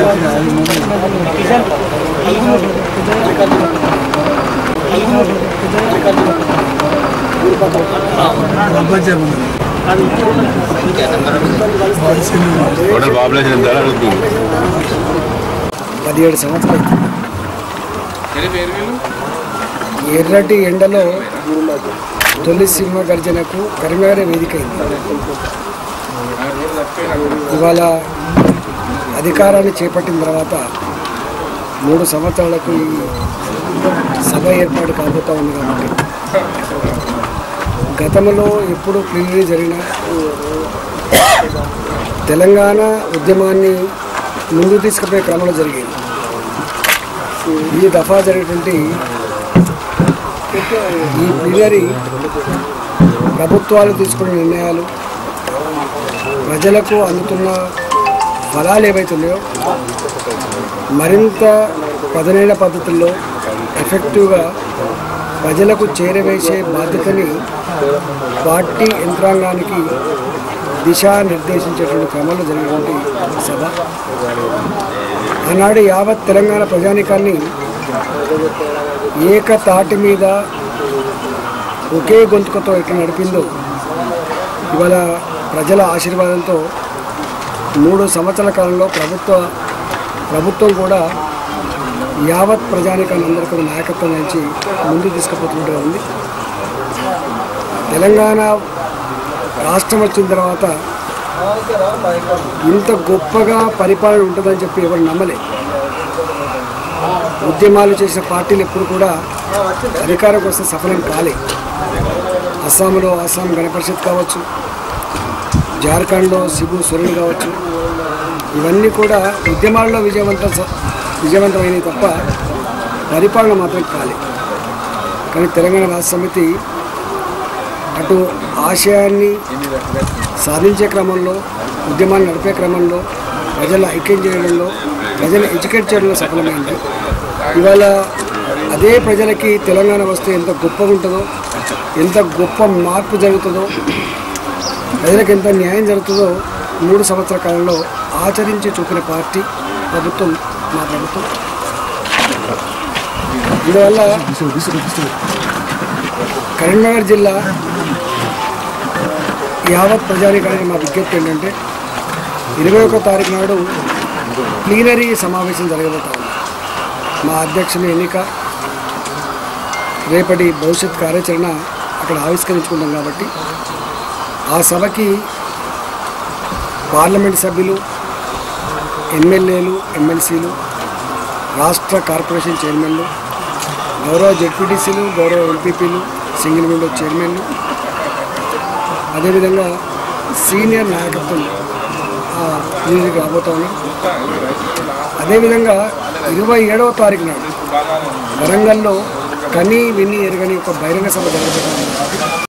total population ఎంత అడుగుతుంది పదిహేడు సంవత్సరాలు ఎర్రటి ఎండలో తొలి సింహ గర్జనకు కరీంనగర్ వేదికైంది ఇవాళ అధికారాన్ని చేపట్టిన తర్వాత మూడు సంవత్సరాలకు ఈ సభ ఏర్పాటు కాబోతా ఉంది కాబట్టి గతంలో ఎప్పుడు ప్లీనరీ జరిగిన తెలంగాణ ఉద్యమాన్ని ముందు తీసుకుపోయే క్రమంలో జరిగింది ఈ దఫా జరిగినటువంటి ఈ ప్లీనరీ ప్రభుత్వాలు తీసుకున్న నిర్ణయాలు ప్రజలకు అందుతున్న ఫలాలు ఏవైతే ఉన్నాయో మరింత పదునైన పద్ధతుల్లో ఎఫెక్టివ్గా ప్రజలకు చేరవేసే బాధ్యతని పార్టీ యంత్రాంగానికి దిశానిర్దేశించేటువంటి క్రమంలో జరిగినటువంటి సభ ఆనాడు యావత్ తెలంగాణ ప్రజానికాన్ని ఏకతాటి మీద ఒకే గొంతుకతో ఎట్లా నడిపిందో ఇవాళ ప్రజల ఆశీర్వాదంతో మూడు సంవత్సరాల కాలంలో ప్రభుత్వ ప్రభుత్వం కూడా యావత్ ప్రజానికాన్ని అందరికీ ఒక నాయకత్వం నుంచి ముందుకు తీసుకుపోతుంటే ఉంది తెలంగాణ రాష్ట్రం వచ్చిన తర్వాత ఇంత గొప్పగా పరిపాలన ఉంటుందని చెప్పి ఎవరు నమ్మలే ఉద్యమాలు చేసిన పార్టీలు ఎప్పుడు కూడా అధికారం వస్తే సఫలం కాలే అస్సాంలో అస్సాం గణపరిషత్ కావచ్చు జార్ఖండ్లో సిబు సొరెన్ కావచ్చు ఇవన్నీ కూడా ఉద్యమాల్లో విజయవంతం స- విజయవంతమైనవి తప్ప పరిపాలన మాత్రం కాలే కానీ తెలంగాణ రాష్ట్ర సమితి అటు ఆశయాన్ని సాధించే క్రమంలో ఉద్యమాన్ని నడిపే క్రమంలో ప్రజల ఐక్యం చేయడంలో ప్రజలు ఎడ్యుకేట్ చేయడంలో సఫలమైంది ఇవాళ అదే ప్రజలకి తెలంగాణ వస్తే ఎంత గొప్పగా ఉంటుందో ఎంత గొప్ప మార్పు జరుగుతుందో ప్రజలకు ఎంత న్యాయం జరుగుతుందో మూడు సంవత్సరాల కాలంలో ఆచరించి చూపిన పార్టీ ప్రభుత్వం మా ప్రభుత్వం అందువల్ల కరీంనగర్ జిల్లా యావత్ ప్రజానికానికి మా విజ్ఞప్తి ఏంటంటే ఇరవై ఒక్క తారీఖు నాడు ప్లీనరీ సమావేశం జరగబోతా ఉంది మా అధ్యక్షుని ఎన్నిక రేపటి భవిష్యత్ కార్యాచరణ అక్కడ ఆవిష్కరించుకుంటాం కాబట్టి ఆ సభకి పార్లమెంట్ సభ్యులు ఎమ్మెల్యేలు ఎమ్మెల్సీలు రాష్ట్ర కార్పొరేషన్ చైర్మన్లు గౌరవ జెడ్పీటీసీలు గౌరవ ఎంపీపీలు సింగిల్ విండో చైర్మన్లు అదేవిధంగా సీనియర్ నాయకత్వం ఆ, దీనికి రాబోతా ఉన్నాం అదేవిధంగా ఇరవై ఏడవ తారీఖు నాడు వరంగల్లో కని విని ఎరగని ఒక బహిరంగ సభ జరగబోతా ఉంది